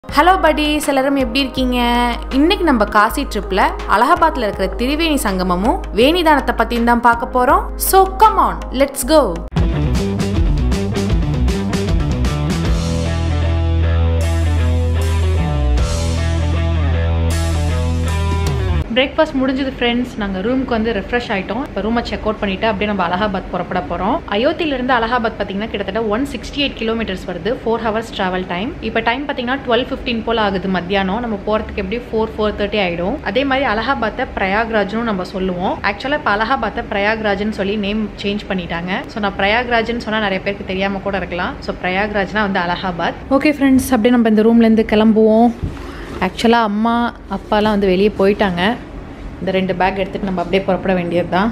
Hello buddies எல்லாரும் எப்படி இருக்கீங்க இன்னைக்கு நம்ம காசி ட்ரிப்ல அலகாபாத்ல இருக்கிற திரிவேணி சங்கமமும் வேணிதானத்தை பத்தியும் தான் பார்க்க போறோம் so come on let's go breakfast முடிஞ்சது ஃப்ரெண்ட்ஸ் நாங்கள் ரூமுக்கு வந்து ரெஃப்ரெஷ் ஆகிட்டோம் இப்போ ரூமை செக் அவுட் பண்ணிவிட்டு அப்படியே நம்ம அலகாபாத் புறப்பட போகிறோம் அயோத்தியிலேருந்து அலகாபாத் பார்த்தீங்கன்னா கிட்டத்தட்ட ஒன் சிக்ஸ்டி எயிட் கிலோமீட்டர்ஸ் வருது ஃபோர் ஹவர்ஸ் ட்ராவல் டைம் இப்போ டைம் பார்த்தீங்கன்னா டுவெல் ஃபிஃப்டின் போல் ஆகுது மத்தியானம் நம்ம போகிறதுக்கு எப்படி ஃபோர் ஃபோர் தேர்ட்டி ஆகிடும் அதே மாதிரி அலகாபாத்தை பிரயாக்ராஜ்னு நம்ம சொல்லுவோம் ஆக்சுவலாக இப்போ அலகாபாத்தை பிரயாக்ராஜ்னு சொல்லி நேம் சேஞ்ச் பண்ணிட்டாங்க ஸோ நான் பிரயாக்ராஜ்னு சொன்னால் நிறைய பேருக்கு தெரியாமல் கூட இருக்கலாம் ஸோ பிரயாக்ராஜ்னா வந்து அலகாபாத் ஓகே ஃப்ரெண்ட்ஸ் அப்படியே நம்ம இந்த ரூம்லேருந்து கிளம்புவோம் ஆக்சுவலாக அம்மா அப்பாலாம் வந்து வெளியே போயிட்டாங்க இந்த ரெண்டு பேக் எடுத்துகிட்டு நம்ம அப்படியே புறப்பட வேண்டியது தான்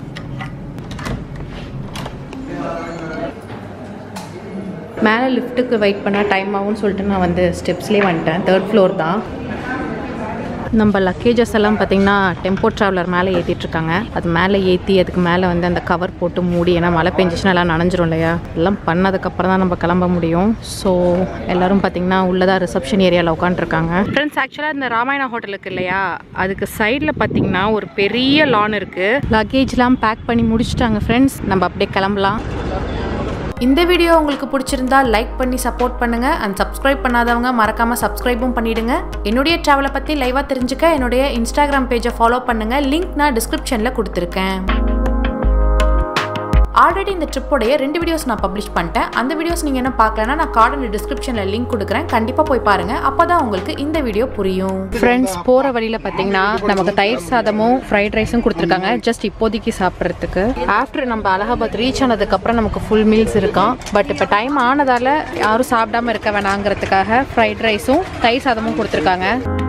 மேலே லிஃப்ட்டுக்கு வெயிட் பண்ணால் டைம் ஆகும்னு சொல்லிட்டு நான் வந்து ஸ்டெப்ஸ்லேயே வந்துட்டேன் தேர்ட் ஃப்ளோர் தான் நம்ம லக்கேஜஸ் எல்லாம் பார்த்தீங்கன்னா டெம்போ ட்ராவலர் மேலே ஏற்றிட்டுருக்காங்க அது மேலே ஏற்றி அதுக்கு மேலே வந்து அந்த கவர் போட்டு மூடி ஏன்னா மழை பெஞ்சிச்சுன்னா எல்லாம் நனைஞ்சிரும் இல்லையா எல்லாம் பண்ணதுக்கப்புறம் தான் நம்ம கிளம்ப முடியும் ஸோ எல்லாரும் பார்த்தீங்கன்னா உள்ளதான் ரிசப்ஷன் ஏரியாவில் உட்காந்துருக்காங்க ஃப்ரெண்ட்ஸ் ஆக்சுவலாக இந்த ராமாயணா ஹோட்டல் இருக்கு இல்லையா அதுக்கு சைடில் பார்த்தீங்கன்னா ஒரு பெரிய லான் இருக்குது லக்கேஜ்லாம் பேக் பண்ணி முடிச்சிட்டாங்க ஃப்ரெண்ட்ஸ் நம்ம அப்படியே கிளம்பலாம் இந்த வீடியோ உங்களுக்கு பிடிச்சிருந்தா லைக் பண்ணி சப்போர்ட் பண்ணுங்க அண்ட் சப்ஸ்கிரைப் பண்ணாதவங்க மறக்காம சப்ஸ்கிரைபும் பண்ணிடுங்க என்னுடைய ட்ராவலை பத்தி லைவா தெரிஞ்சுக்க என்னுடைய இன்ஸ்டாகிராம் பேஜை ஃபாலோ பண்ணுங்க லிங்க் நான் டிஸ்கிரிப்ஷன்ல கொடுத்துருக்கேன் ஆல்ரெடி இந்த ட்ரிப்போடைய ரெண்டு வீடியோஸ் நான் பப்ளிஷ் பண்ணிட்டேன் அந்த வீடியோஸ் நீங்கள் என்ன பார்க்கலன்னா நான் கார்டன் டிஸ்கிரிப்ஷனில் லிங்க் கொடுக்குறேன் கண்டிப்பாக போய் பாருங்க அப்போ தான் உங்களுக்கு இந்த வீடியோ புரியும் ஃப்ரெண்ட்ஸ் போகிற வழியில் பார்த்தீங்கன்னா நமக்கு தயிர் சாதமும் ஃப்ரைட் ரைஸும் கொடுத்துருக்காங்க ஜஸ்ட் இப்போதைக்கு சாப்பிட்றதுக்கு ஆஃப்டர் நம்ம அலகாபாத் ரீச் ஆனதுக்கப்புறம் நமக்கு ஃபுல் மீல்ஸ் இருக்கான் பட் இப்போ டைம் ஆனதால் யாரும் சாப்பிடாம இருக்க வேணாங்கிறதுக்காக ஃப்ரைட் ரைஸும் தயிர் சாதமும் கொடுத்துருக்காங்க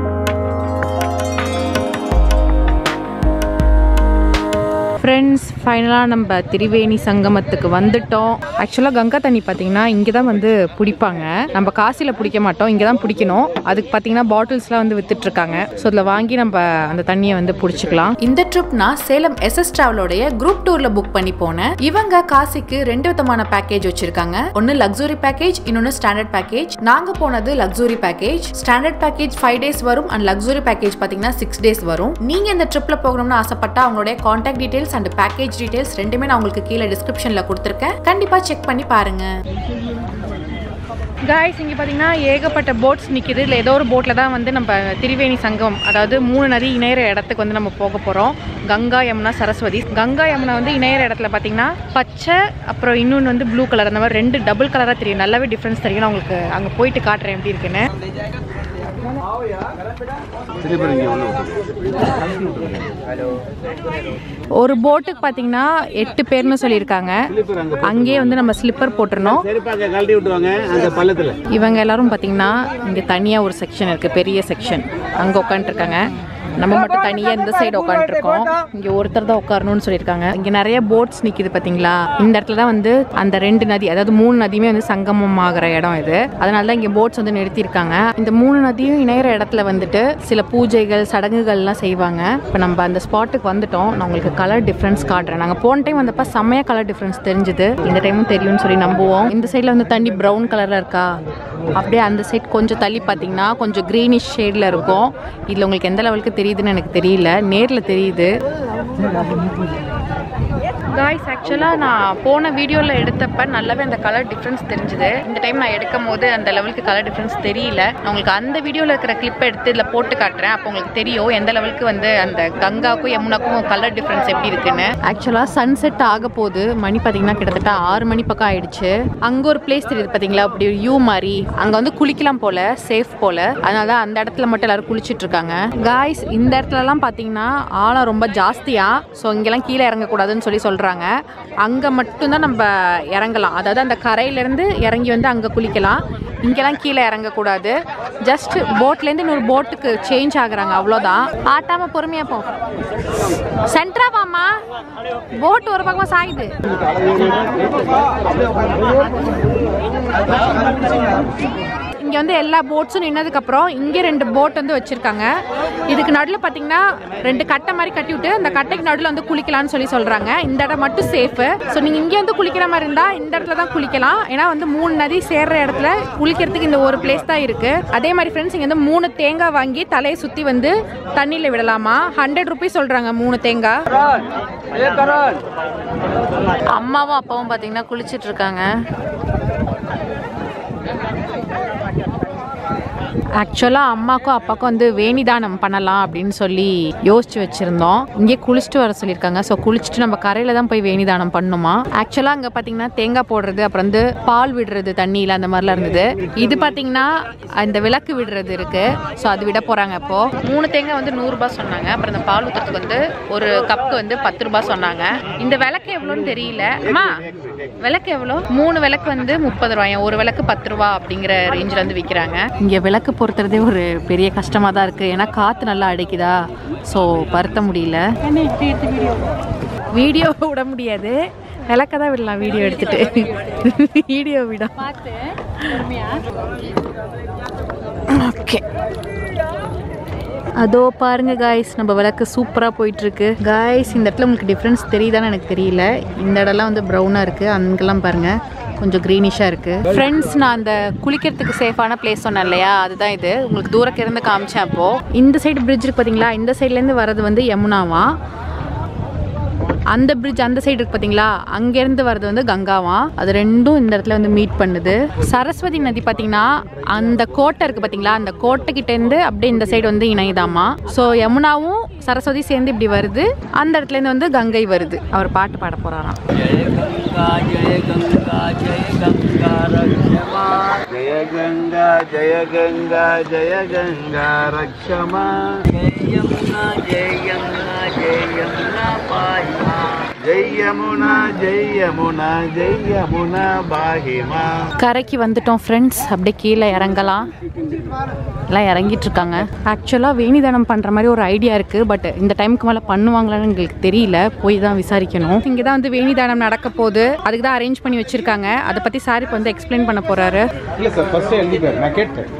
ஃப்ரெண்ட்ஸ் ஃபைனலாக நம்ம திரிவேணி சங்கமத்துக்கு வந்துட்டோம் ஆக்சுவலாக கங்கா தண்ணி பார்த்தீங்கன்னா இங்கே தான் வந்து பிடிப்பாங்க நம்ம காசில் பிடிக்க மாட்டோம் இங்கே தான் பிடிக்கணும் அதுக்கு பார்த்தீங்கன்னா பாட்டில்ஸ்லாம் வந்து வித்துட்ருக்காங்க ஸோ அதில் வாங்கி நம்ம அந்த தண்ணியை வந்து பிடிச்சிக்கலாம் இந்த ட்ரிப் நான் சேலம் எஸ்எஸ் டிராவலோடைய குரூப் டூரில் புக் பண்ணி போனேன் இவங்க காசிக்கு ரெண்டு விதமான பேக்கேஜ் வச்சிருக்காங்க ஒன்று லக்ஸுரி பேக்கேஜ் இன்னொன்று ஸ்டாண்டர்ட் பேக்கேஜ் நாங்கள் போனது luxury package standard package five days வரும் அண்ட் லக்ஸுரி பேக்கேஜ் பார்த்தீங்கன்னா சிக்ஸ் டேஸ் வரும் நீங்கள் இந்த ட்ரிப்பில் போகணும்னு ஆசைப்பட்டா அவங்களுடைய contact details and package details ரெண்டுமே நான் உங்களுக்கு கீழே டிஸ்கிரிப்ஷனில் கொடுத்துருக்கேன் கண்டிப்பாக செக் பண்ணி பாருங்க காய்ஸ் இங்கே பார்த்தீங்கன்னா ஏகப்பட்ட போட்ஸ் நிற்கிது இல்லை ஏதோ ஒரு போட்டில் தான் வந்து நம்ம திரிவேணி சங்கம் அதாவது மூணு நதி இணையிற இடத்துக்கு வந்து நம்ம போக போகிறோம் கங்கா யமுனா சரஸ்வதி கங்கா யமுனா வந்து இணையிற இடத்துல பார்த்தீங்கன்னா பச்சை அப்புறம் இன்னொன்று வந்து ப்ளூ கலர் அந்த மாதிரி ரெண்டு டபுள் கலராக தெரியும் நல்லாவே டிஃப்ரென்ஸ் தெரியும் நான் உங்களுக்கு அங்கே போயிட்டு காட்டுறேன் எப்படி இருக்குன்னு ஒரு போட்டுக்கு பார்த்தீங்கன்னா எட்டு பேர்னு சொல்லியிருக்காங்க அங்கேயே வந்து நம்ம ஸ்லிப்பர் போட்டுருணும் செருப்பாக்க கழட்டி விட்டுவாங்க அந்த பள்ளத்துல இவங்க எல்லாரும் பார்த்தீங்கன்னா இங்கே தனியாக ஒரு செக்ஷன் இருக்குது பெரிய செக்ஷன் அங்கே உட்காந்துருக்காங்க நம்ம மட்டும் தனியாக இந்த சைடு உட்காந்துருக்கோம் இங்கே ஒருத்தர் தான் உட்காரணும்னு சொல்லியிருக்காங்க இங்கே நிறைய போட்ஸ் நிற்கிது பார்த்தீங்களா இந்த இடத்துல தான் வந்து அந்த ரெண்டு நதி அதாவது மூணு நதியுமே வந்து சங்கமம் ஆகிற இடம் இது அதனால தான் இங்கே போட்ஸ் வந்து நிறுத்தியிருக்காங்க இந்த மூணு நதியும் இணையிற இடத்துல வந்துட்டு சில பூஜைகள் சடங்குகள்லாம் செய்வாங்க இப்போ நம்ம அந்த ஸ்பாட்டுக்கு வந்துட்டோம் நான் உங்களுக்கு கலர் டிஃப்ரென்ஸ் காட்டுறேன் நாங்கள் போன டைம் வந்தப்ப செம்மையாக கலர் டிஃப்ரென்ஸ் தெரிஞ்சுது இந்த டைமும் தெரியும்னு சொல்லி நம்புவோம் இந்த சைடில் வந்து தண்ணி ப்ரௌன் கலரில் இருக்கா அப்படியே அந்த சைட் கொஞ்சம் தள்ளி பார்த்தீங்கன்னா கொஞ்சம் க்ரீனிஷ் ஷேடில் இருக்கும் இதில் உங்களுக்கு எந்த லெவலுக்கு தெரியுதுன்னு எனக்கு தெரியல நேரில் தெரியுது காய்ஸ் ஆக்சுவலாக நான் போன வீடியோவில் எடுத்தப்ப நல்லாவே அந்த கலர் டிஃப்ரென்ஸ் தெரிஞ்சுது இந்த டைம் நான் எடுக்கும் போது அந்த லெவலுக்கு கலர் டிஃப்ரென்ஸ் தெரியல நான் உங்களுக்கு அந்த வீடியோவில் இருக்கிற கிளிப்பை எடுத்து இதில் போட்டு காட்டுறேன் அப்போ உங்களுக்கு தெரியும் எந்த லெவலுக்கு வந்து அந்த கங்காக்கும் யமுனாக்கும் கலர் டிஃப்ரென்ஸ் எப்படி இருக்குன்னு ஆக்சுவலாக சன்செட் ஆக போகுது மணி பார்த்தீங்கன்னா கிட்டத்தட்ட ஆறு மணி பக்கம் ஆயிடுச்சு அங்கே ஒரு பிளேஸ் தெரியுது பார்த்தீங்களா அப்படி ஒரு யூ மாதிரி அங்கே வந்து குளிக்கலாம் போல சேஃப் போல அதனால தான் அந்த இடத்துல மட்டும் எல்லாரும் குளிச்சிட்டு இருக்காங்க காய்ஸ் இந்த இடத்துலலாம் பார்த்தீங்கன்னா ஆழம் ரொம்ப ஜாஸ்தியா ஸோ இங்கெல்லாம் கீழே இறங்கக்கூடாதுன்னு சொல்லி சொல்கிறாங்க அங்கே மட்டும்தான் நம்ம இறங்கலாம் அதாவது அந்த கரையிலேருந்து இறங்கி வந்து அங்கே குளிக்கலாம் இங்கெல்லாம் கீழே இறங்கக்கூடாது ஜஸ்ட் போட்லேருந்து இன்னொரு போட்டுக்கு சேஞ்ச் ஆகுறாங்க அவ்வளோதான் ஆட்டாம பொறுமையா போ சென்ட்ரா வாமா போட் ஒரு பக்கமா சாயுது இங்கே வந்து எல்லா போட்ஸும் நின்னதுக்கப்புறம் இங்கே ரெண்டு போட் வந்து வச்சுருக்காங்க இதுக்கு நடுவில் பார்த்தீங்கன்னா ரெண்டு கட்டை மாதிரி கட்டி விட்டு அந்த கட்டைக்கு நடுவில் வந்து குளிக்கலாம்னு சொல்லி சொல்கிறாங்க இந்த இடம் மட்டும் சேஃபு ஸோ நீங்கள் இங்கே வந்து குளிக்கிற மாதிரி இருந்தால் இந்த இடத்துல தான் குளிக்கலாம் ஏன்னா வந்து மூணு நதி சேர்ற இடத்துல குளிக்கிறதுக்கு இந்த ஒரு பிளேஸ் தான் இருக்குது அதே மாதிரி ஃப்ரெண்ட்ஸ் இங்கே வந்து மூணு தேங்காய் வாங்கி தலையை சுற்றி வந்து தண்ணியில் விடலாமா ஹண்ட்ரட் ருபீஸ் சொல்கிறாங்க மூணு தேங்காய் அம்மாவும் அப்பாவும் பார்த்தீங்கன்னா குளிச்சிட்டு இருக்காங்க ஆக்சுவலாக அம்மாக்கும் அப்பாவுக்கும் வந்து வேணிதானம் பண்ணலாம் அப்படின்னு சொல்லி யோசிச்சு வச்சுருந்தோம் இங்கே குளிச்சுட்டு வர சொல்லியிருக்காங்க ஸோ குளிச்சுட்டு நம்ம கரையில் தான் போய் வேணிதானம் பண்ணணுமா ஆக்சுவலாக அங்கே பார்த்தீங்கன்னா தேங்காய் போடுறது அப்புறம் வந்து பால் விடுறது தண்ணியில் அந்த மாதிரிலாம் இருந்தது இது பார்த்தீங்கன்னா அந்த விளக்கு விடுறது இருக்கு ஸோ அது விட போகிறாங்க இப்போ மூணு தேங்காய் வந்து நூறுரூபா சொன்னாங்க அப்புறம் இந்த பால் ஊற்றுறதுக்கு வந்து ஒரு கப்புக்கு வந்து பத்து ரூபாய் சொன்னாங்க இந்த விளக்கு எவ்வளோன்னு தெரியல அம்மா விளக்கு எவ்வளோ மூணு விளக்கு வந்து முப்பது ரூபாய் ஒரு விளக்கு பத்து ரூபா அப்படிங்கிற ரேஞ்சில் வந்து விற்கிறாங்க இங்கே விளக்கு பொறுத்துறதே ஒரு பெரிய கஷ்டமாக தான் இருக்குது ஏன்னா காற்று நல்லா அடிக்குதா ஸோ பருத்த முடியல வீடியோ விட முடியாது விளக்க தான் விடலாம் வீடியோ எடுத்துட்டு வீடியோ விட ஓகே அதோ பாருங்க காய்ஸ் நம்ம விளக்கு சூப்பராக போயிட்டு இருக்கு காய்ஸ் இந்த இடத்துல உங்களுக்கு டிஃப்ரென்ஸ் தெரியுதான்னு எனக்கு தெரியல இந்த இடம்லாம் வந்து ப்ரௌனாக இருக்கு அங்கெல்லாம் பாருங்க கொஞ்சம் க்ரீனிஷாக இருக்கு ஃப்ரெண்ட்ஸ் நான் அந்த குளிக்கிறதுக்கு சேஃபான பிளேஸ் சொன்னேன் இல்லையா அதுதான் இது உங்களுக்கு தூரக்கு இருந்து காமிச்சேன் அப்போ இந்த சைடு பிரிட்ஜ் இருக்கு பார்த்தீங்களா இந்த சைட்லேருந்து வர்றது வந்து யமுனாவா அந்த பிரிட்ஜ் அந்த சைடு இருக்கு பார்த்தீங்களா அங்கேருந்து வர்றது வந்து கங்காவா அது ரெண்டும் இந்த இடத்துல வந்து மீட் பண்ணுது சரஸ்வதி நதி பார்த்தீங்கன்னா அந்த கோட்டை இருக்கு பார்த்தீங்களா அந்த கோட்டை கிட்டேருந்து அப்படியே இந்த சைடு வந்து இணையுதாமா ஸோ யமுனாவும் சரஸ்வதி சேர்ந்து இப்படி வருது அந்த இடத்துலேருந்து வந்து கங்கை வருது அவர் பாட்டு பாட போறாராம் జయ గంగా జయ గంగా జయ గంగా రక్షమా జయ యమునా జయ యమునా జయ యమునా బాహిమా கரைக்கு வந்துட்டோம் ஃப்ரெண்ட்ஸ் அப்படியே கீழே இறங்கலாம் எல்லாம் இறங்கிட்டு இருக்காங்க ஆக்சுவலாக வேணிதானம் பண்ணுற மாதிரி ஒரு ஐடியா இருக்குது பட் இந்த டைமுக்கு மேலே பண்ணுவாங்களான்னு எங்களுக்கு தெரியல போய் தான் விசாரிக்கணும் இங்கே தான் வந்து வேணிதானம் நடக்க போகுது அதுக்கு தான் அரேஞ்ச் பண்ணி வச்சுருக்காங்க அதை பற்றி சார் இப்போ வந்து எக்ஸ்பிளைன் பண்ண போகிறாரு இல்ல சார் ஃபர்ஸ்ட் எழுதிப்பாரு நான் கேட்டேன்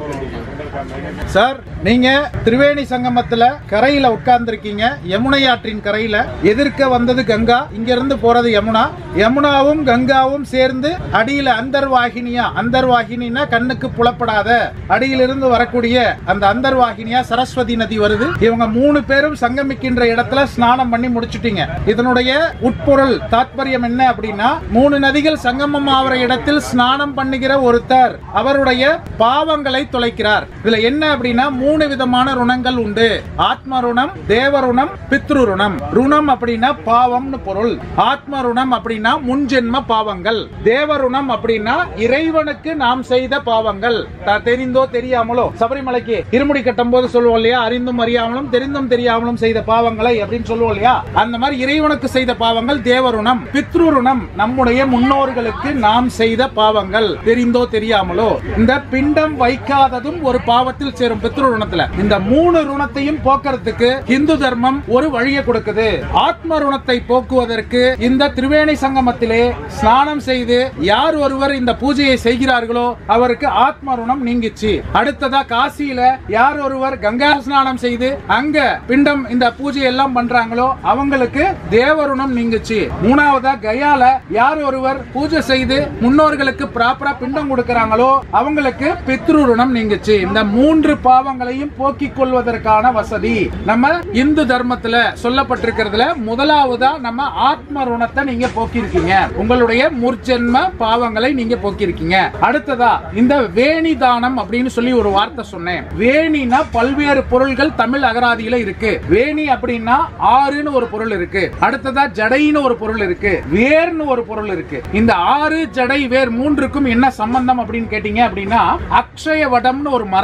சார் நீங்க திரிவேணி சங்கமத்துல கரையில உட்கார்ந்துருக்கீங்க யமுனை ஆற்றின் கரையில எதிர்க்க வந்தது கங்கா இங்க இருந்து போறது யமுனா யமுனாவும் கங்காவும் சேர்ந்து அடியில அந்தர்வாகினியா அந்தர்வாகினினா கண்ணுக்கு புலப்படாத அடியிலிருந்து வரக்கூடிய அந்த அந்தர்வாகினியா சரஸ்வதி நதி வருது இவங்க மூணு பேரும் சங்கமிக்கின்ற இடத்துல ஸ்நானம் பண்ணி முடிச்சுட்டீங்க இதனுடைய உட்பொருள் தாத்பரியம் என்ன அப்படின்னா மூணு நதிகள் சங்கமம் ஆகிற இடத்தில் ஸ்நானம் பண்ணுகிற ஒருத்தர் அவருடைய பாவங்களை தொலைக்கிறார் இதுல என்ன அப்படின்னா மூணு விதமான ருணங்கள் உண்டு ஆத்ம ருணம் தேவ ருணம் பித்ரு ருணம் ருணம் அப்படின்னா பாவம்னு பொருள் ஆத்ம ருணம் அப்படின்னா முன்ஜென்ம பாவங்கள் தேவ ருணம் அப்படின்னா இறைவனுக்கு நாம் செய்த பாவங்கள் த- தெரிந்தோ தெரியாமலோ சபரிமலைக்கு இருமுடி கட்டும் போது சொல்லுவோம் இல்லையா அறிந்தும் அறியாமலும் தெரிந்தும் தெரியாமலும் செய்த பாவங்களை அப்படின்னு சொல்லுவோம் இல்லையா அந்த மாதிரி இறைவனுக்கு செய்த பாவங்கள் தேவருணம் பித்ரு ருணம் நம்முடைய முன்னோர்களுக்கு நாம் செய்த பாவங்கள் தெரிந்தோ தெரியாமலோ இந்த பிண்டம் வைக்காததும் ஒரு பாவத்தில் சேரும் பித்ரு ருணத்துல இந்த மூணு ருணத்தையும் போக்குறதுக்கு இந்து தர்மம் ஒரு வழியை கொடுக்குது ஆத்ம ருணத்தை போக்குவதற்கு இந்த திரிவேணி சங்கமத்திலே ஸ்நானம் செய்து யார் ஒருவர் இந்த பூஜையை செய்கிறார்களோ அவருக்கு ஆத்ம ருணம் நீங்கிச்சு அடுத்ததா காசியில யார் ஒருவர் கங்கா ஸ்நானம் செய்து அங்க பிண்டம் இந்த பூஜை எல்லாம் பண்றாங்களோ அவங்களுக்கு தேவருணம் நீங்குச்சு மூணாவதா கயால யார் ஒருவர் பூஜை செய்து முன்னோர்களுக்கு ப்ராப்பரா பிண்டம் கொடுக்கறாங்களோ அவங்களுக்கு பித்ரு ருணம் நீங்குச்சு இந்த மூன்று பாவங்களையும் போக்கிக் கொள்வதற்கான வசதி நம்ம இந்து தர்மத்துல சொல்லப்பட்டிருக்கிறதுல முதலாவதா நம்ம ஆத்ம ருணத்தை நீங்க போக்கியிருக்கீங்க உங்களுடைய முற்ஜென்ம பாவங்களை நீங்க போக்கியிருக்கீங்க அடுத்ததா இந்த வேணி தானம் அப்படின்னு சொல்லி ஒரு வார்த்தை சொன்னேன் வேணினா பல்வேறு பொருள்கள் தமிழ் அகராதியில இருக்கு வேணி அப்படின்னா ஆறுன்னு ஒரு பொருள் இருக்கு அடுத்ததா ஜடைன்னு ஒரு பொருள் இருக்கு வேர்னு ஒரு பொருள் இருக்கு இந்த ஆறு ஜடை வேர் மூன்றுக்கும் என்ன சம்பந்தம் அப்படின்னு கேட்டீங்க அப்படின்னா அக்ஷய வடம்னு ஒரு மரம்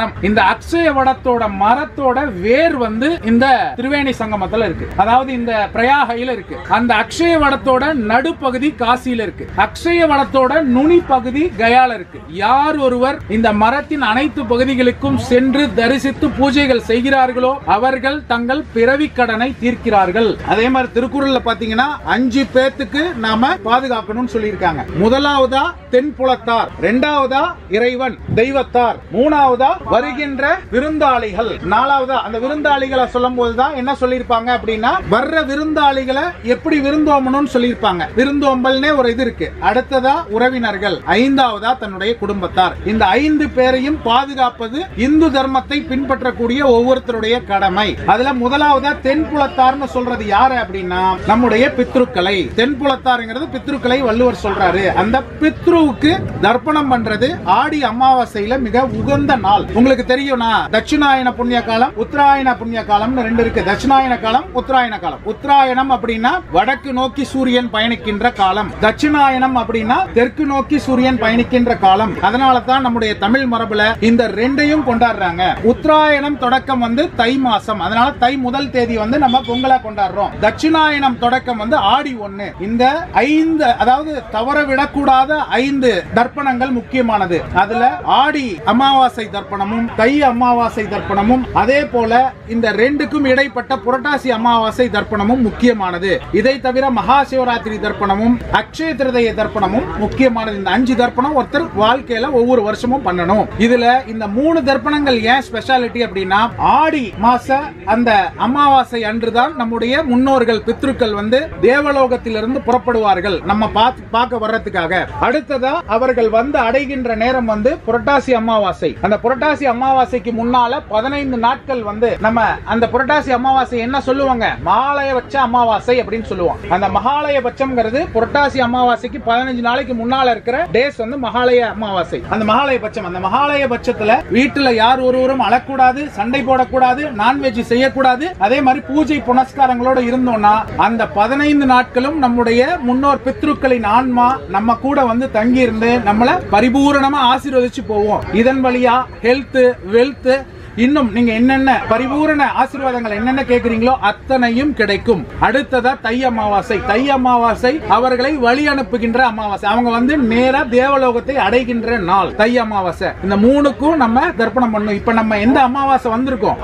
மரம் இந்த அக்ஷய வடத்தோட மரத்தோட வேர் வந்து இந்த திரிவேணி சங்கமத்துல இருக்கு அதாவது இந்த பிரயாகையில இருக்கு அந்த அக்ஷய வடத்தோட நடுப்பகுதி காசியில இருக்கு அக்ஷய வடத்தோட நுனி பகுதி கயால இருக்கு யார் ஒருவர் இந்த மரத்தின் அனைத்து பகுதிகளுக்கும் சென்று தரிசித்து பூஜைகள் செய்கிறார்களோ அவர்கள் தங்கள் பிறவி கடனை தீர்க்கிறார்கள் அதே மாதிரி திருக்குறள்ல பாத்தீங்கன்னா அஞ்சு பேத்துக்கு நாம பாதுகாக்கணும்னு சொல்லியிருக்காங்க முதலாவதா தென்புலத்தார் இரண்டாவதா இறைவன் தெய்வத்தார் மூணாவதா வருகின்ற விருந்தாளிகள் நாலாவதா அந்த விருந்தாளிகளை சொல்லும் போதுதான் என்ன சொல்லியிருப்பாங்க அப்படின்னா வர்ற விருந்தாளிகளை எப்படி விருந்தோம்பணும்னு சொல்லியிருப்பாங்க விருந்தோம்பல்னே ஒரு இது இருக்கு அடுத்ததா உறவினர்கள் ஐந்தாவதா தன்னுடைய குடும்பத்தார் இந்த ஐந்து பேரையும் பாதுகாப்பது இந்து தர்மத்தை பின்பற்றக்கூடிய ஒவ்வொருத்தருடைய கடமை அதுல முதலாவதா தென்புலத்தார்னு சொல்றது யாரு அப்படின்னா நம்முடைய பித்ருக்களை தென்புலத்தாருங்கிறது பித்ருக்களை வள்ளுவர் சொல்றாரு அந்த பித்ருவுக்கு தர்ப்பணம் பண்றது ஆடி அமாவாசையில மிக உகந்த நாள் உங்களுக்கு தெரியும்னா தட்சிணாயன புண்ணிய காலம் உத்தராயண புண்ணிய காலம்னு ரெண்டு இருக்கு தட்சிணாயன காலம் உத்தராயண காலம் உத்தராயணம் அப்படின்னா வடக்கு நோக்கி சூரியன் பயணிக்கின்ற காலம் தட்சிணாயனம் அப்படின்னா தெற்கு நோக்கி சூரியன் பயணிக்கின்ற காலம் அதனால தான் நம்முடைய தமிழ் மரபுல இந்த ரெண்டையும் கொண்டாடுறாங்க உத்தராயணம் தொடக்கம் வந்து தை மாசம் அதனால தை முதல் தேதி வந்து நம்ம பொங்கலா கொண்டாடுறோம் தட்சிணாயனம் தொடக்கம் வந்து ஆடி ஒண்ணு இந்த ஐந்து அதாவது தவற விடக்கூடாத ஐந்து தர்ப்பணங்கள் முக்கியமானது அதுல ஆடி அமாவாசை தர்ப்பணமும் தை அமாவாசை தர்ப்பணமும் அதே போல இந்த ரெண்டுக்கும் இடைப்பட்ட புரட்டாசி அமாவாசை தர்ப்பணமும் முக்கியமானது இதை தவிர மகா சிவராத்திரி தர்ப்பணமும் அக்ஷய திருதய தர்ப்பணமும் முக்கியமானது இந்த அஞ்சு தர்ப்பணம் ஒருத்தர் வாழ்க்கையில ஒவ்வொரு வருஷமும் பண்ணணும் இதுல இந்த மூணு தர்ப்பணங்கள் ஏன் ஸ்பெஷாலிட்டி அப்படின்னா ஆடி மாச அந்த அமாவாசை அன்றுதான் நம்முடைய முன்னோர்கள் பித்ருக்கள் வந்து தேவலோகத்திலிருந்து புறப்படுவார்கள் நம்ம பார்த்து பார்க்க வர்றதுக்காக அடுத்ததா அவர்கள் வந்து அடைகின்ற நேரம் வந்து புரட்டாசி அமாவாசை அந்த புரட்டாசி அமாவாசைக்கு முன்னால பதினைந்து நாட்கள் வந்து நம்ம அந்த புரட்டாசி அமாவாசை என்ன சொல்லுவாங்க மகாலயபட்ச அமாவாசை அப்படின்னு சொல்லுவோம் அந்த மகாலயபட்சம்ங்கிறது புரட்டாசி அமாவாசைக்கு பதினஞ்சு நாளைக்கு முன்னால இருக்கிற டேஸ் வந்து மகாலய அமாவாசை அந்த மகாலயபட்சம் அந்த மகாலயபட்சத்துல வீட்டுல யார் ஒருவரும் அழக்கூடாது சண்டை போடக்கூடாது நான்வெஜ் செய்யக்கூடாது அதே மாதிரி பூஜை புனஸ்காரங்களோட இருந்தோம்னா அந்த பதினைந்து நாட்களும் நம்முடைய முன்னோர் பித்ருக்களின் ஆன்மா நம்ம கூட வந்து தங்கி இருந்து நம்மள பரிபூரணமா ஆசீர்வதிச்சு போவோம் இதன் வழியா ஹெல்த் வெல்த் இன்னும் நீங்க என்னென்ன பரிபூரண ஆசீர்வாதங்கள் என்னென்ன கேக்குறீங்களோ அத்தனையும் கிடைக்கும் அடுத்ததா தை அமாவாசை தை அமாவாசை அவர்களை வழி அனுப்புகின்ற அமாவாசை அவங்க வந்து நேரா தேவலோகத்தை அடைகின்ற நாள் தை அமாவாசை இந்த மூணுக்கும் நம்ம தர்ப்பணம் பண்ணணும் இப்ப நம்ம எந்த அமாவாசை வந்திருக்கோம்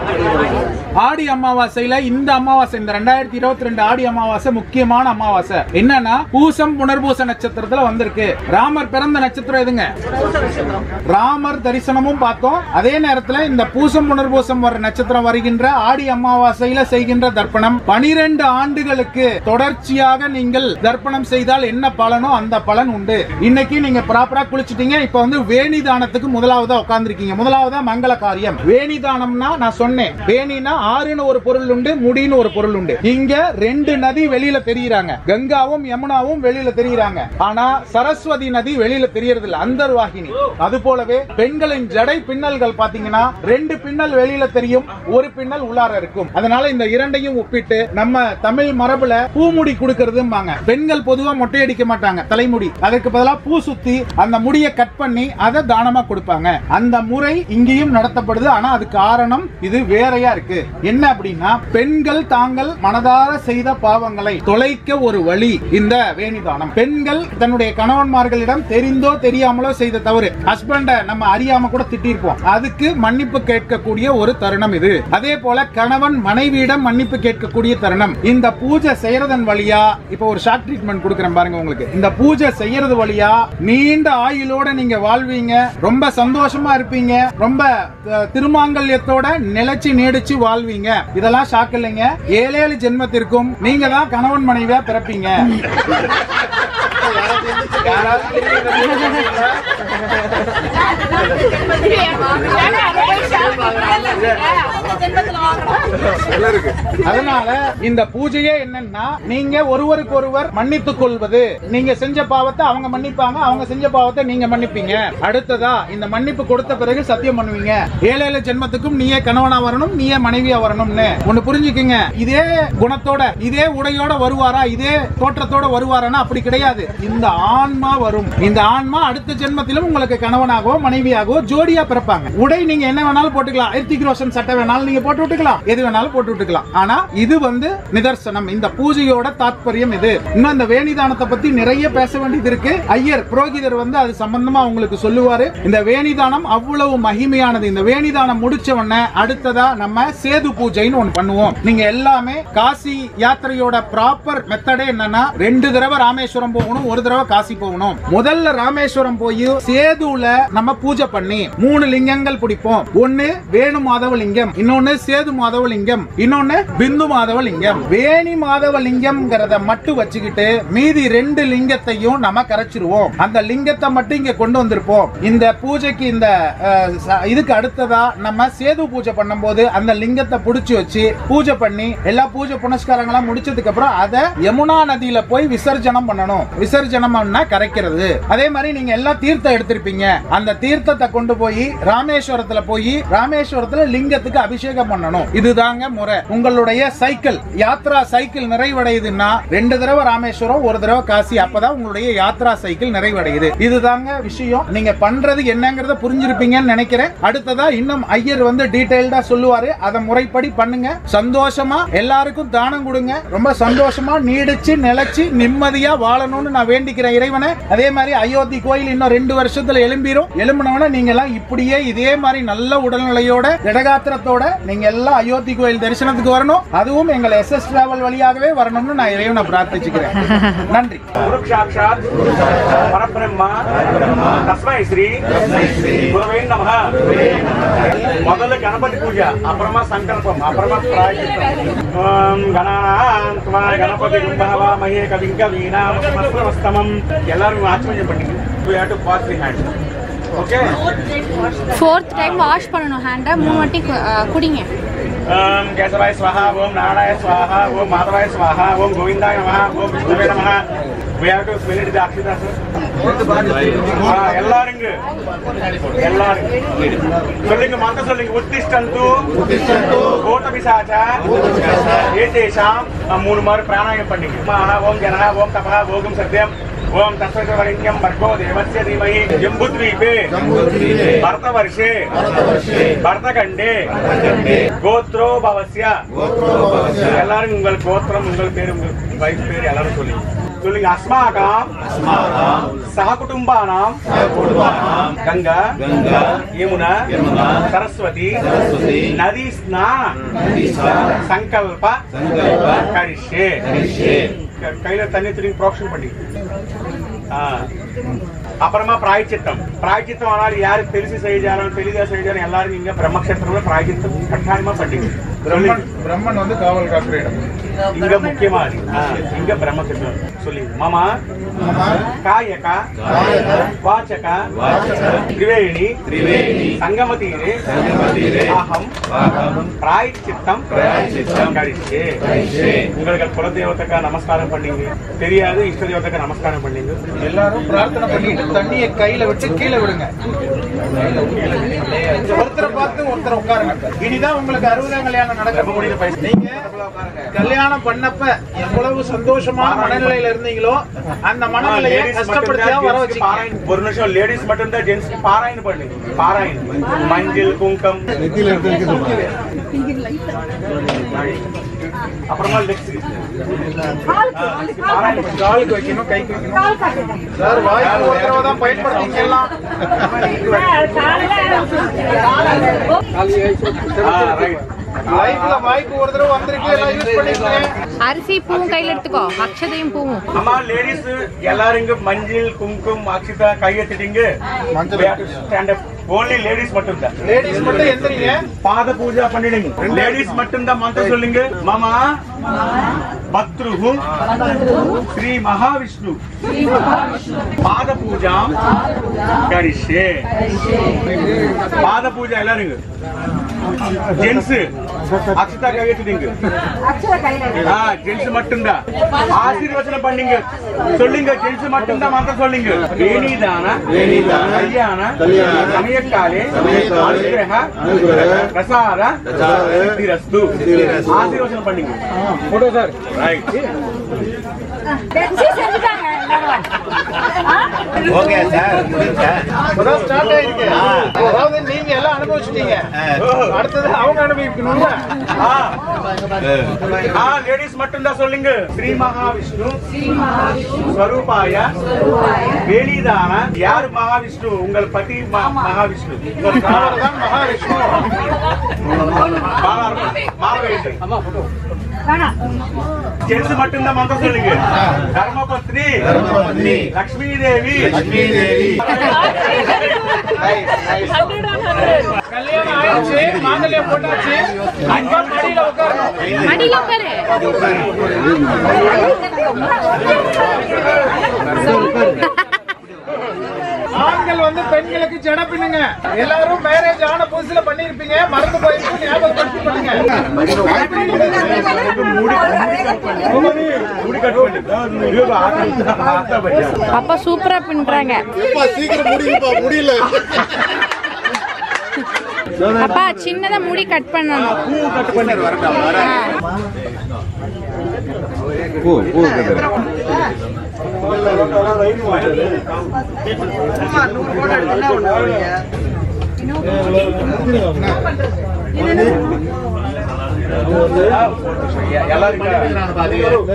ஆடி அமாவாசையில இந்த அமாவாசை இந்த ரெண்டாயிரத்தி இருபத்தி ரெண்டு ஆடி அமாவாசை முக்கியமான அமாவாசை என்னன்னா பூசம் புனர்பூச நட்சத்திரத்துல வந்திருக்கு ராமர் பிறந்த நட்சத்திரம் எதுங்க ராமர் தரிசனமும் பார்த்தோம் அதே நேரத்துல இந்த பூசம் புனர்பூசம் வர நட்சத்திரம் வருகின்ற ஆடி அமாவாசையில செய்கின்ற தர்ப்பணம் பனிரெண்டு ஆண்டுகளுக்கு தொடர்ச்சியாக நீங்கள் தர்ப்பணம் செய்தால் என்ன பலனோ அந்த பலன் உண்டு இன்னைக்கு நீங்க ப்ராப்பரா குளிச்சிட்டீங்க இப்ப வந்து வேணி தானத்துக்கு முதலாவதா உட்கார்ந்திருக்கீங்க முதலாவதா மங்கள காரியம் வேணி தானம்னா நான் சொன்னேன் வேணினா ஆறுன்னு ஒரு பொருள் உண்டு முடின்னு ஒரு பொருள் உண்டு இங்க ரெண்டு நதி வெளியில தெரியுறாங்க கங்காவும் யமுனாவும் வெளியில தெரியுறாங்க ஆனா சரஸ்வதி நதி வெளியில தெரியறது இல்ல அந்தர்வாகினி அது போலவே பெண்களின் ஜடை பின்னல்கள் பாத்தீங்கன்னா ரெண்டு பின்னல் வெளியில தெரியும் ஒரு பின்னல் உள்ளார இருக்கும் அதனால இந்த இரண்டையும் ஒப்பிட்டு நம்ம தமிழ் மரபுல பூமுடி கொடுக்கறதும்பாங்க பெண்கள் பொதுவா மொட்டை அடிக்க மாட்டாங்க தலைமுடி அதுக்கு பதிலா பூ சுத்தி அந்த முடியை கட் பண்ணி அதை தானமா கொடுப்பாங்க அந்த முறை இங்கேயும் நடத்தப்படுது ஆனா அது காரணம் இது வேறையா இருக்கு என்ன அப்படின்னா பெண்கள் தாங்கள் மனதார செய்த பாவங்களை தொலைக்க ஒரு வழி இந்த வேணிதானம் பெண்கள் தன்னுடைய கணவன்மார்களிடம் தெரிந்தோ தெரியாமலோ செய்த தவறு ஹஸ்பண்ட நம்ம அறியாம கூட திட்டிருப்போம் அதுக்கு மன்னிப்பு கேட்கக்கூடிய ஒரு தருணம் இது அதே போல கணவன் மனைவியிடம் மன்னிப்பு கேட்கக்கூடிய தருணம் இந்த பூஜை செய்யறதன் வழியா இப்ப ஒரு ஷார்ட் ட்ரீட்மெண்ட் கொடுக்குறேன் பாருங்க உங்களுக்கு இந்த பூஜை செய்யறது வழியா நீண்ட ஆயுளோட நீங்க வாழ்வீங்க ரொம்ப சந்தோஷமா இருப்பீங்க ரொம்ப அஹ், திருமாங்கல்யத்தோட நிலைச்சு நீடிச்சு வாழ்வீங்க இதெல்லாம் ஷாக் இல்லைங்க ஏழேழு ஜென்மத்திற்கும் நீங்க தான் கணவன் மனைவியா பிறப்பீங்க யாராவது அதனால இந்த பூஜையே என்னன்னா நீங்க ஒருவருக்கு ஒருவர் மன்னித்துக் கொள்வது நீங்க செஞ்ச பாவத்தை அவங்க மன்னிப்பாங்க அவங்க செஞ்ச பாவத்தை நீங்க மன்னிப்பீங்க அடுத்ததா இந்த மன்னிப்பு கொடுத்த பிறகு சத்தியம் பண்ணுவீங்க ஏழு ஏழு ஜென்மத்துக்கும் நீயே கணவனா வரணும் நீயே மனைவியா வரணும்னு ஒண்ணு புரிஞ்சுக்கங்க இதே குணத்தோட இதே உடையோட வருவாரா இதே தோற்றத்தோட வருவாரானா அப்படி கிடையாது இந்த ஆன்மா வரும் இந்த ஆன்மா அடுத்த ஜென்மத்திலும் உங்களுக்கு கணவனாகவோ மனைவியாகவோ ஜோடியா பிறப்பாங்க உடை நீங்க என்ன வேணாலும் போட்டுக்கலாம் ஹிருத்திக் ரோஷன் சட்டை வேணாலும் நீங்க போட்டு விட்டுக்கலாம் எது வேணாலும் போட்டு விட்டுக்கலாம் ஆனா இது வந்து நிதர்சனம் இந்த பூஜையோட தாத்பரியம் இது இன்னும் இந்த வேணிதானத்தை பத்தி நிறைய பேச வேண்டியது இருக்கு ஐயர் புரோகிதர் வந்து அது சம்பந்தமா உங்களுக்கு சொல்லுவாரு இந்த வேணிதானம் அவ்வளவு மகிமையானது இந்த வேணிதானம் முடிச்ச உடனே அடுத்ததா நம்ம சேது பூஜைன்னு ஒண்ணு பண்ணுவோம் நீங்க எல்லாமே காசி யாத்திரையோட ப்ராப்பர் மெத்தடே என்னன்னா ரெண்டு தடவை ராமேஸ்வரம் போகணும் ஒரு தடவை காசி போகணும் முதல்ல ராமேஸ்வரம் போய் சேதுல நம்ம பூஜை பண்ணி மூணு லிங்கங்கள் பிடிப்போம் ஒன்னு வேணு மாதவ லிங்கம் இன்னொன்னு சேது மாதவ லிங்கம் இன்னொன்னு பிந்து மாதவ லிங்கம் வேணி மாதவ லிங்கம்ங்கிறத மட்டும் வச்சுக்கிட்டு மீதி ரெண்டு லிங்கத்தையும் நம்ம கரைச்சிருவோம் அந்த லிங்கத்தை மட்டும் இங்க கொண்டு வந்திருப்போம் இந்த பூஜைக்கு இந்த அஹ், ச- இதுக்கு அடுத்ததா நம்ம சேது பூஜை பண்ணும்போது அந்த லிங்கத்தை புடிச்சு வச்சு பூஜை பண்ணி எல்லா பூஜை புனஸ்காரங்களாம் முடிச்சதுக்கு அப்புறம் அதை யமுனா நதியில போய் விசர்ஜனம் பண்ணணும் விசர்ஜனம்னா கரைக்கிறது அதே மாதிரி நீங்க எல்லாம் தீர்த்தம் எடுத்திருப்பீங்க அந்த தீர்த்தத்தை கொண்டு போய் ராமேஸ்வரத்துல போய் ராமேஸ்வரத்துல லிங்கத்துக்கு அபிஷேகம் பண்ணணும் இதுதாங்க முறை உங்களுடைய சைக்கிள் யாத்ரா சைக்கிள் நிறைவடையுதுன்னா ரெண்டு தடவை ராமேஸ்வரம் ஒரு தடவை காசி அப்பதான் உங்களுடைய யாத்ரா சைக்கிள் நிறைவடையுது இதுதாங்க விஷயம் நீங்க பண்றது என்னங்கறத புரிஞ்சிருப்பீங்கன்னு நினைக்கிறேன் அடுத்ததா இன்னும் ஐயர் வந்து டீடைல்டா சொல்லுவாரு அதை முறைப்படி பண்ணுங்க சந்தோஷமா எல்லாருக்கும் தானம் கொடுங்க ரொம்ப சந்தோஷமா நீடிச்சு நிலைச்சு நிம்மதியா வாழணும்னு நான் வேண்டிக்கிறேன் இறைவனை அதே மாதிரி அயோத்தி கோயில் இன்னும் ரெண்டு வருஷத்துல எழும்பிரும் எழும்பினவன நீங்க எல்லாம் இப்படியே இதே மாதிரி நல்ல உடல்நிலையோட திடகாத்திரத்தோட நீங்க எல்லாம் அயோத்தி கோயில் தரிசனத்துக்கு வரணும் அதுவும் எங்கள் எஸ் எஸ் டிராவல் வழியாகவே வரணும்னு நான் இறைவனை பிரார்த்திச்சுக்கிறேன் நன்றி గురు సాక్షాత్ పరబ్రహ్మ తస్మై శ్రీ గురవే నమ మొదలు గణపతి పూజ అప్రమ సంకల్పం అప్రమ ప్రాయచిత్తం ఓం గణానాం త్వా గణపతి గుంభవామహే కవిం కవీనామస్తమం எல்லாரும் ஆச்சரியம் చెప్పండి we have to wash the hands okay fourth time wash பண்ணணும் ஹேண்டை மூணு வாட்டி கு- அஹ், குடிங்க ఓం కేశవాయ స్వాహ ఓం నారాయణ స్వాహ ఓం మాధవాయ స్వాహ ఓం గోవిందాయ నమ ఓం విష్ణువే నమ we have to smell it the అక్షిదాస్ எல்லாருங்க எல்லாரும் சொல்லுங்க மந்திரம் சொல்லுங்க உத்திஷ்டந்து கோட்ட பிசாச்ச ஏதேஷாம் மூணு மாதிரி பிராணாயம் பண்ணிங்க மகா ஓம் ஜனஹ ஓம் தபஹ ஓகம் சத்யம் ஓம் தஸ்வரண்யம் பர்கோ தேவஸ்ய தீமஹி ஜம்புத்வீபே பரதவர்ஷே பரதகண்டே கோத்ரோ பவஸ்ய எல்லாரும் உங்கள் கோத்திரம் உங்கள் பேர் உங்கள் வைஃப் பேர் எல்லாரும் சொல்லுங்க சொல்லுங்க அஸ்மாகாம் சககுடும்பானாம் கங்கா யமுனா சரஸ்வதி நதி ஸ்நான சங்கல்ப கரிஷே க- கையில தண்ணி திரும்பி புரோக்ஷன் பண்ணி ஆ. அப்புறமா பிராய்ச்சித்தம் பிராய்ச்சித்தம் ஆனால் யாருக்கு தெரிசி செய்தாலும் தெளிதா செய்தாலும் எல்லாரும் இங்க பிரம்மக்ஷேத்திரம்ல பிராய்ச்சித்தம் கட்டாயமா பண்ணிங்க பிரம்மன் பிரம்மன் வந்து காவல் காக்கிற இடம் இங்க முக்கியமா இருக்கு ஆ, இங்க பிரம்மக்ஷேத்திரம் சொல்லி மாமா காயக வாச்சக திரிவேணி சங்கம தீரே அகம் பிராய்ச்சித்தம் கரிஷே உங்களுக்கு குலதெய்வத்துக்கு நமஸ்காரம் பண்ணீங்க தெரியாது இஷ்ட தெய்வத்துக்கு நமஸ்காரம் பண்ணீங்க எல்லாரும் பிரார்த்தனை பண்ணிட்டு தண்ணியை கையில விட்டு கீழே விடுங்க ஒருத்தரை பார்த்து ஒருத்தர் உட்காருங்க இனிதான் உங்களுக்கு அறுபதாம் கல்யாணம் நடக்க முடியுது நீங்க கல்யாணம் பண்ணப்ப எவ்வளவு சந்தோஷமான மனநிலையில இருந்தீங்களோ அந்த மனநிலையை Ladies கஷ்டப்படுத்தியா வர மட்டும்தான் வச்சுக்கீங்க பாராயணம். ஒரு நிமிஷம் லேடிஸ் மட்டும்தான் ஜென்ஸ்க்கு பாராயணம் பண்ணு பாராயணம் மஞ்சள் குங்கம் அப்புறமா லெக்ஸ் காலுக்கு வைக்கணும் கைக்கு வைக்கணும் சார் வாய்ப்பு ஒரு தடவை தான் பயன்படுத்திங்க எல்லாம் லைஃப்ல வாய்ப்பு ஒரு தடவை வந்திருக்கு எல்லாம் யூஸ் பண்ணிக்கிறேன் அரிசி பூவும் கையில் எடுத்துக்கோ அக்ஷதையும் பூவும் அம்மா லேடிஸ் எல்லாரும் இங்க மஞ்சள் குங்குமம் அக்ஷிதா கையெத்திட்டீங்க ஸ்டாண்ட் அப் ஓன்லி லேடிஸ் மட்டும் தான் லேடிஸ் மட்டும் எந்திரிங்க பாத பூஜா பண்ணிடுங்க லேடிஸ் மட்டும் தான் மந்திரம் சொல்லுங்க மாமா பத்ருஹு ஸ்ரீ மகாவிஷ்ணு பாத பூஜா கரிஷே பாத பூஜா எல்லாருங்க ஜென்ஸ் அக்ஷதா கையெழுத்துங்க ஆ ஜென்ஸ் மட்டும்தான் ஆசீர்வச்சனம் பண்ணீங்க சொல்லுங்க ஜென்ஸ் மட்டும்தான் மந்திரம் சொல்லுங்க வேணிதான கல்யாண சமயக்காலே அனுகிரக பிரசார சித்திரஸ்து ஆசீர்வச்சனம் பண்ணீங்க போட்டோ சார் ரைட் செஞ்சுட்டாங்க ஓகே சார் முடிஞ்சா இப்பதான் ஸ்டார்ட் ஆயிருக்கு அதாவது நீங்க எல்லாம் அனுபவிச்சிட்டீங்க அடுத்தது அவங்க அனுபவிக்கணும்ல ஆ லேடிஸ் மட்டும்தான் சொல்லுங்க ஸ்ரீ மகாவிஷ்ணு ஸ்வரூபாய வேலிதான யார் மகாவிஷ்ணு உங்கள் பதி ம- மகாவிஷ்ணு உங்கள் கணவர் தான் மகாவிஷ்ணு மகாவிஷ்ணு ஜென்ஸ் மட்டும்தான் மந்திரம் சொல்லுங்க தர்மபத்னி தர்மபத்னி, லக்ஷ்மி தேவி லட்சுமி தேவி கல்யாணம் ஆயிடுச்சு மாங்கல்யம் போட்டாச்சு அங்க மடியில உட்காரணும் மடியில உட்காரு ஆண்கள் வந்து பெண்களுக்கு ஜட பின்னுங்க எல்லாரும் மேரேஜ் ஆன புதுசுல பண்ணிருப்பீங்க மறந்து போயிருக்கு ஞாபகப்படுத்தி பண்ணுங்க முடி கட் பண்ணி ஐயோ, ஆத்தா- ஆத்தா பையா. அப்பா சூப்பரா பின்றாங்க அப்பா சின்னதா முடி கட் பண்ணணும் பூ கட் பண்ணி வரட்டும் பூ பூ கட்டுறேன் எல்லாரும்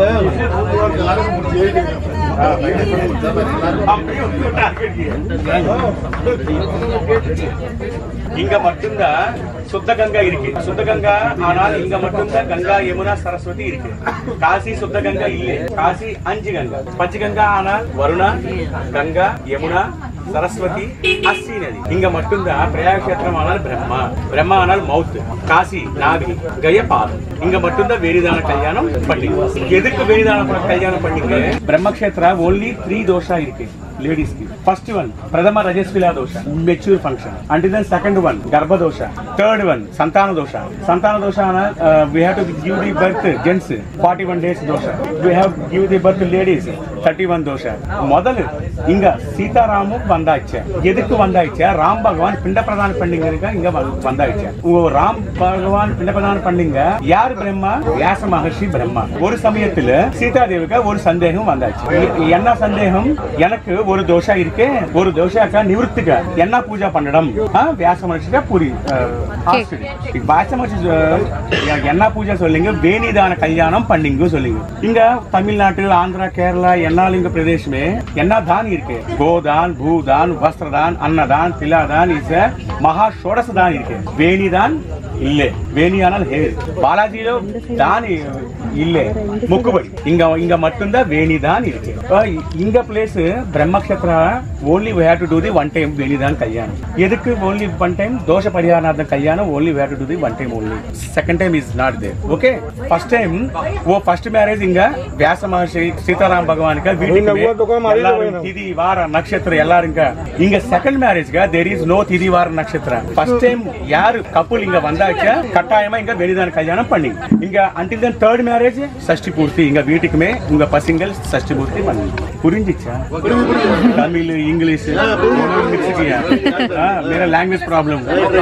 இங்க மட்டும்தான் சுத்த கங்கா இருக்கு சுத்த கங்கா ஆனால் இங்க மட்டும்தான் கங்கா யமுனா சரஸ்வதி இருக்கு காசி சுத்த கங்கா இல்ல காசி அஞ்சு கங்கா பஞ்ச கங்கா ஆனால் வருணா கங்கா யமுனா சரஸ்வதி அஸ்ஸி நதி இங்க மட்டும்தான் பிரயாக கஷேத்திரம் ஆனால் பிரம்மா பிரம்மா ஆனால் மவுத் காசி நாகி கய பாதம் இங்க மட்டும்தான் வேரிதான கல்யாணம் பண்ணிங்க எதுக்கு வேரிதான கல்யாணம் பண்ணீங்க பிரம்மக்ஷேத்ரா ஒன்லி த்ரீ தோஷா இருக்கு லேடிஸ்க்கு ஃபர்ஸ்ட் ஒன் பிரதம ரஜஸ்விலா தோஷ mature function and then second one கர்ப்ப தோஷ தேர்ட் ஒன் சந்தான தோஷ சந்தான தோஷ we have to give the birth gents forty one days தோஷ we have give the birth ladies thirty one தோஷ முதல்ல இங்க சீதாராமும் வந்தாச்சு எதுக்கு வந்தாச்சு ராம் பகவான் பிண்ட பிரதானம் பண்ணிங்க இங்க வந்து- வந்தாச்சு ஓ ராம் பகவான் பிண்ட பிரதானம் பண்ணீங்க யார் பிரம்மா வியாச மகர்ஷி பிரம்மா ஒரு சமயத்துல சீதா தேவிக்கு ஒரு சந்தேகம் வந்தாச்சு எ- என்ன சந்தேகம் எனக்கு ஒரு தோஷா இருக்கு ஒரு தோஷாக்கா நிவர்த்திக்க என்ன பூஜா பண்ணணும் ஆ, வியாச மகர்ஷிக்கா பூரி ஆசிரி வியாச மகர்ஷி அஹ், என்ன பூஜை சொல்லுங்க வேணிதான கல்யாணம் பண்ணிங்க சொல்லுங்க இங்க தமிழ்நாட்டு ஆந்திரா கேரளா என்னாலிங்க பிரதேசமே என்ன தான் இருக்கு கோதான் பூதான் வஸ்திரதான் அன்னதான் திலாதான் இஸ் மகா ஷோடச தான் இருக்கு வேணிதான் இல்ல வேணியானால் ஹேர் பாலாஜியில தான் இல்ல முக்குபடி இங்க இங்க மட்டும்தான் வேணி தான் இருக்கு அஹ் இங்க பிளேஸ் பிரம்மக்ஷத்ரா only we have to do the one time வேணி தான் கல்யாணம் எதுக்கு only one time தோஷ பரிகாரார்த்த கல்யாணம் only we have to do the one time only second time is not there okay first time O first marriage இங்க வியாச மகர்ஷி சீதாராம் பகவானுக்கு வீட்டுக்கு எல்லாரும் திதி வார நட்சத்திரம் எல்லாருங்க இங்க செகண்ட் மேரேஜ்க்கு there is no திதி வார நட்சத்திரம் ஃபர்ஸ்ட் டைம் யாரு கப்புள் இங்க வந்தாச்சு கட்டாயமா இங்க வெளிதான கல்யாணம் பண்ணி இங்க until then தேர்ட் மேரேஜ் சஷ்டி பூர்த்தி இங்க வீட்டுக்குமே உங்க பசங்கள் சஷ்டி பூர்த்தி பண்ணி புரிஞ்சிச்சா தமிழ் இங்கிலீஷ் மிக்சிக்கியா मेरा language problem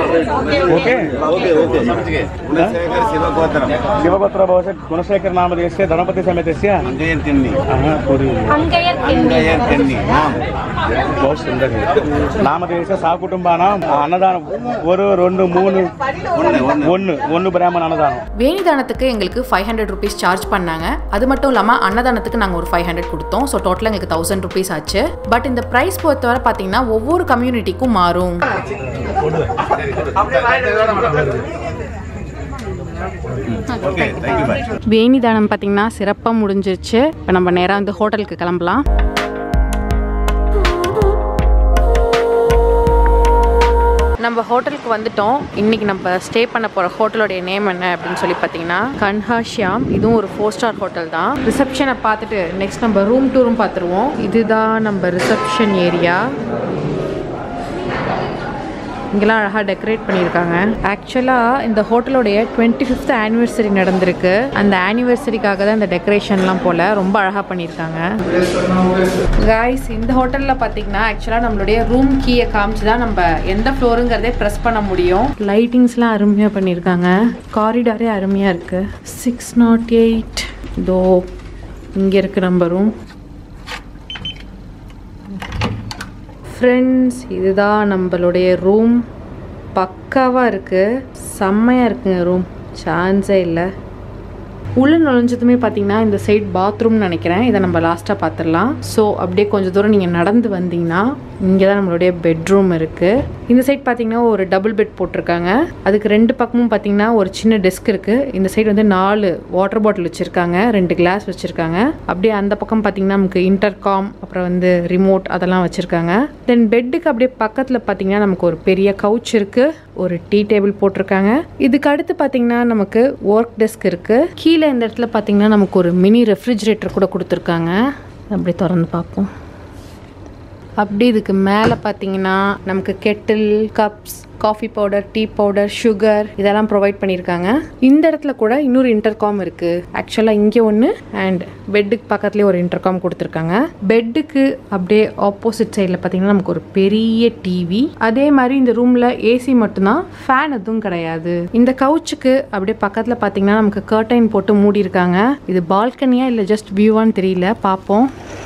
okay okay okay சமைச்சுக்கே குணசேகர் சிவகோத்திரம் शिवगोत्र भवस्य गुणशेखर नामधेयस्य गणपति समेतस्य அங்கேயன் திண்ணி हाँ पूरी அங்கையர் அங்கேயன் திண்ணி ஆம் बहुत सुंदर है నామదేశ సాకుటుంబానం అన్నదానం ஒரு రెండు మూడు ஒன்னு ஒன்னு பிராமண அன்னதானம் வேணிதானத்துக்கு எங்களுக்கு ஃபைவ் ஹண்ட்ரட் ருபீஸ் சார்ஜ் பண்ணாங்க அது மட்டும் இல்லாமல் அன்னதானத்துக்கு நாங்கள் ஒரு ஃபைவ் ஹண்ட்ரட் கொடுத்தோம் ஸோ டோட்டலாக எங்களுக்கு தௌசண்ட் ருபீஸ் ஆச்சு பட் இந்த ப்ரைஸ் பொறுத்தவரை பார்த்தீங்கன்னா ஒவ்வொரு கம்யூனிட்டிக்கும் மாறும் ஓகே தேங்க்யூ பாய் வேணிதானம் பார்த்தீங்கன்னா சிறப்பாக முடிஞ்சிருச்சு இப்போ நம்ம நேராக வந்து ஹோட்டலுக்கு கிளம்பலாம் நம்ம ஹோட்டலுக்கு வந்துட்டோம் இன்னைக்கு நம்ம ஸ்டே பண்ண போகிற ஹோட்டலோடைய நேம் என்ன அப்படின்னு சொல்லி பார்த்தீங்கன்னா கன்ஹாஷியாம் இதுவும் ஒரு ஃபோர் ஸ்டார் ஹோட்டல் தான் ரிசப்ஷனை பார்த்துட்டு நெக்ஸ்ட் நம்ம ரூம் டூரும் பார்த்துருவோம் இதுதான் நம்ம ரிசப்ஷன் ஏரியா இங்கெல்லாம் அழகாக டெக்கரேட் பண்ணியிருக்காங்க ஆக்சுவலாக இந்த ஹோட்டலோடைய டுவெண்ட்டி ஃபிஃப்த் ஆனிவர்சரி நடந்திருக்கு அந்த ஆனிவர்சரிக்காக தான் இந்த டெக்கரேஷன்லாம் போல் ரொம்ப அழகாக பண்ணியிருக்காங்க காய்ஸ் இந்த ஹோட்டலில் பார்த்தீங்கன்னா ஆக்சுவலாக நம்மளுடைய ரூம் கீயை காமிச்சு தான் நம்ம எந்த ஃப்ளோருங்கிறதே ப்ரெஸ் பண்ண முடியும் லைட்டிங்ஸ்லாம் அருமையாக பண்ணியிருக்காங்க காரிடாரே அருமையாக இருக்குது சிக்ஸ் நாட் எயிட் இதோ இங்கே இருக்குது நம்ம ரூம் ஃப்ரெண்ட்ஸ் இதுதான் நம்மளுடைய ரூம் பக்காவாக இருக்குது செம்மையாக இருக்குங்க ரூம் சான்ஸே இல்லை உள்ளே நுழைஞ்சதுமே பார்த்தீங்கன்னா இந்த சைட் பாத்ரூம்னு நினைக்கிறேன் இதை நம்ம லாஸ்ட்டாக பார்த்துடலாம் ஸோ அப்படியே கொஞ்சம் தூரம் நீங்கள் நடந்து வந்தீங்கன்னா இங்கே தான் நம்மளுடைய பெட்ரூம் இருக்குது இந்த சைட் பார்த்தீங்கன்னா ஒரு டபுள் பெட் போட்டிருக்காங்க அதுக்கு ரெண்டு பக்கமும் பார்த்தீங்கன்னா ஒரு சின்ன டெஸ்க் இருக்குது இந்த சைடு வந்து நாலு வாட்டர் பாட்டில் வச்சுருக்காங்க ரெண்டு கிளாஸ் வச்சுருக்காங்க அப்படியே அந்த பக்கம் பார்த்தீங்கன்னா நமக்கு இன்டர்காம் அப்புறம் வந்து ரிமோட் அதெல்லாம் வச்சுருக்காங்க தென் பெட்டுக்கு அப்படியே பக்கத்தில் பார்த்தீங்கன்னா நமக்கு ஒரு பெரிய கவுச் இருக்குது ஒரு டீ டேபிள் போட்டிருக்காங்க இதுக்கு அடுத்து பார்த்தீங்கன்னா நமக்கு ஒர்க் டெஸ்க் இருக்குது கீழே இந்த இடத்துல பார்த்தீங்கன்னா நமக்கு ஒரு மினி ரெஃப்ரிஜரேட்டர் கூட கொடுத்துருக்காங்க அப்படியே திறந்து பார்ப்போம் அப்படி இதுக்கு மேலே பார்த்தீங்கன்னா நமக்கு kettle cups coffee powder tea powder sugar இதெல்லாம் ப்ரொவைட் பண்ணியிருக்காங்க இந்த இடத்துல கூட இன்னொரு இன்டர்காம் இருக்குது ஆக்சுவலாக இங்கே ஒன்று அண்ட் பெட்டுக்கு பக்கத்துலேயே ஒரு இன்டர்காம் கொடுத்துருக்காங்க பெட்டுக்கு அப்படியே ஆப்போசிட் சைடில் பார்த்தீங்கன்னா நமக்கு ஒரு பெரிய டிவி அதே மாதிரி இந்த ரூமில் ஏசி மட்டும்தான் ஃபேன் எதுவும் கிடையாது இந்த கவுச்சுக்கு அப்படியே பக்கத்தில் பார்த்தீங்கன்னா நமக்கு கர்டைன் போட்டு மூடி இருக்காங்க இது பால்கனியா இல்லை ஜஸ்ட் வியூவான்னு தெரியல பார்ப்போம்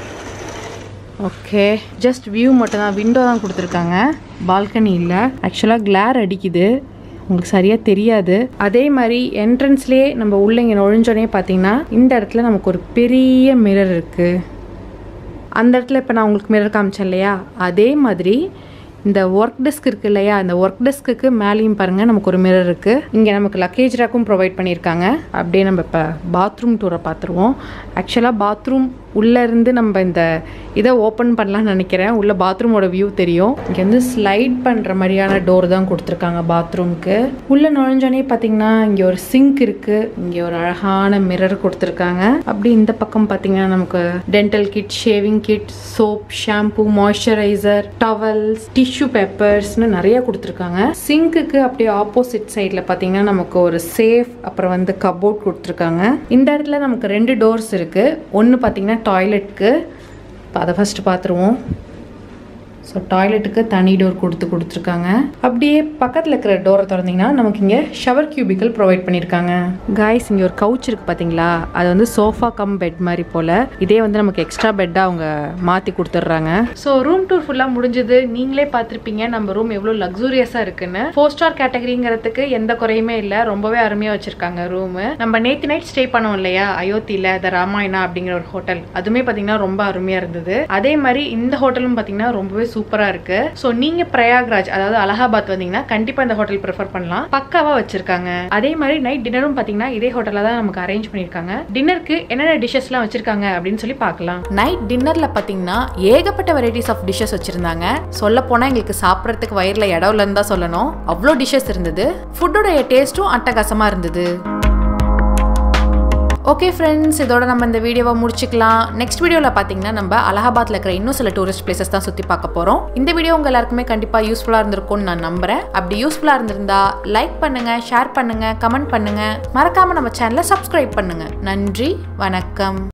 ஓகே ஜஸ்ட் வியூ மட்டும் தான் விண்டோ தான் கொடுத்துருக்காங்க பால்கனி இல்லை ஆக்சுவலாக கிளார் அடிக்குது உங்களுக்கு சரியாக தெரியாது அதே மாதிரி என்ட்ரன்ஸ்லேயே நம்ம உள்ள இங்கே நுழைஞ்சோடனே பார்த்தீங்கன்னா இந்த இடத்துல நமக்கு ஒரு பெரிய மிரர் இருக்குது அந்த இடத்துல இப்போ நான் உங்களுக்கு மிரர் காமிச்சேன் இல்லையா அதே மாதிரி இந்த ஒர்க் டெஸ்க் இருக்கு இல்லையா இந்த ஒர்க் டெஸ்க்கு மேலேயும் பாருங்கள் நமக்கு ஒரு மிரர் இருக்குது இங்கே நமக்கு லக்கேஜ் ரேக்கும் ப்ரொவைட் பண்ணியிருக்காங்க அப்படியே நம்ம இப்போ பாத்ரூம் டூரை பார்த்துருவோம் ஆக்சுவலாக பாத்ரூம் உள்ளே இருந்து நம்ம இந்த இதை ஓப்பன் பண்ணலாம்னு நினைக்கிறேன் உள்ள பாத்ரூமோட வியூ தெரியும் இங்கே வந்து ஸ்லைட் பண்ணுற மாதிரியான டோர் தான் கொடுத்துருக்காங்க பாத்ரூம்க்கு உள்ளே நுழைஞ்சோடனே பார்த்தீங்கன்னா இங்கே ஒரு சிங்க் இருக்குது இங்கே ஒரு அழகான மிரர் கொடுத்துருக்காங்க அப்படி இந்த பக்கம் பார்த்தீங்கன்னா நமக்கு dental kit shaving kit soap shampoo moisturiser towels tissue பேப்பர்ஸ்னு நிறைய கொடுத்துருக்காங்க சிங்க்குக்கு அப்படியே ஆப்போசிட் சைடில் பார்த்தீங்கன்னா நமக்கு ஒரு சேஃப் அப்புறம் வந்து கபோர்ட் கொடுத்துருக்காங்க இந்த இடத்துல நமக்கு ரெண்டு டோர்ஸ் இருக்குது ஒன்று பார்த்தீங்கன்னா டாய்லெட்க்கு இப்போ அதை ஃபஸ்ட்டு பார்த்துருவோம் ஸோ டாய்லெட்டுக்கு தனி டோர் கொடுத்து கொடுத்துருக்காங்க அப்படியே பக்கத்தில் இருக்கிற டோரை திறந்தீங்கன்னா நமக்கு இங்கே ஷவர் கியூபிக்கல் ப்ரொவைட் பண்ணியிருக்காங்க காய்ஸ் இங்கே ஒரு கவுச் இருக்குது பார்த்தீங்களா அது வந்து சோஃபா கம் பெட் மாதிரி போல் இதே வந்து நமக்கு எக்ஸ்ட்ரா பெட்டாக அவங்க மாற்றி கொடுத்துட்றாங்க ஸோ ரூம் டூர் ஃபுல்லாக முடிஞ்சது நீங்களே பார்த்துருப்பீங்க நம்ம ரூம் எவ்வளோ லக்ஸூரியஸாக இருக்குன்னு ஃபோர் ஸ்டார் கேட்டகரிங்கிறதுக்கு எந்த குறையுமே இல்லை ரொம்பவே அருமையாக வச்சுருக்காங்க ரூமு நம்ம நேற்று நைட் ஸ்டே பண்ணோம் இல்லையா அயோத்தியில் த ராமாயணா அப்படிங்கிற ஒரு ஹோட்டல் அதுவுமே பார்த்தீங்கன்னா ரொம்ப அருமையாக இருந்தது அதே மாதிரி இந்த ஹோட்டலும் பார்த்தீங்கன்னா ரொம்பவே சூப்பராக இருக்கு ஸோ நீங்க பிரயாக்ராஜ் அதாவது அலகாபாத் வந்தீங்கன்னா கண்டிப்பா இந்த ஹோட்டல் ப்ரிஃபர் பண்ணலாம் பக்காவா வச்சிருக்காங்க அதே மாதிரி நைட் டின்னரும் பார்த்தீங்கன்னா இதே ஹோட்டலில் தான் நமக்கு அரேஞ்ச் பண்ணியிருக்காங்க டின்னருக்கு என்னென்ன டிஷ்ஷஸ்லாம் வச்சிருக்காங்க அப்படின்னு சொல்லி பார்க்கலாம் நைட் டின்னர்ல பார்த்தீங்கன்னா ஏகப்பட்ட வெரைட்டிஸ் ஆஃப் டிஷ்ஷஸ் வச்சிருந்தாங்க சொல்ல போனால் எங்களுக்கு சாப்பிட்றதுக்கு வயிறில் இடம் இல்லைன்னு தான் சொல்லணும் அவ்வளோ டிஷ்ஷஸ் இருந்தது ஃபுட்டோடைய டேஸ்ட்டும் அட்டகாசமாக இருந்தது ஓகே ஃப்ரெண்ட்ஸ் இதோட நம்ம இந்த வீடியோவை முடிச்சுக்கலாம் நெக்ஸ்ட் வீடியோவில் பார்த்தீங்கன்னா நம்ம அலகாபாத்தில் இருக்கிற இன்னும் சில டூரிஸ்ட் பிளேசஸ் தான் சுற்றி பார்க்க போகிறோம் இந்த வீடியோ உங்கள் எல்லாருக்குமே கண்டிப்பாக யூஸ்ஃபுல்லாக இருந்திருக்கும்னு நான் நம்புகிறேன் அப்படி யூஸ்ஃபுல்லாக இருந்திருந்தா லைக் பண்ணுங்கள் ஷேர் பண்ணுங்கள் கமெண்ட் பண்ணுங்கள் மறக்காமல் நம்ம சேனலை சப்ஸ்கிரைப் பண்ணுங்கள் நன்றி வணக்கம்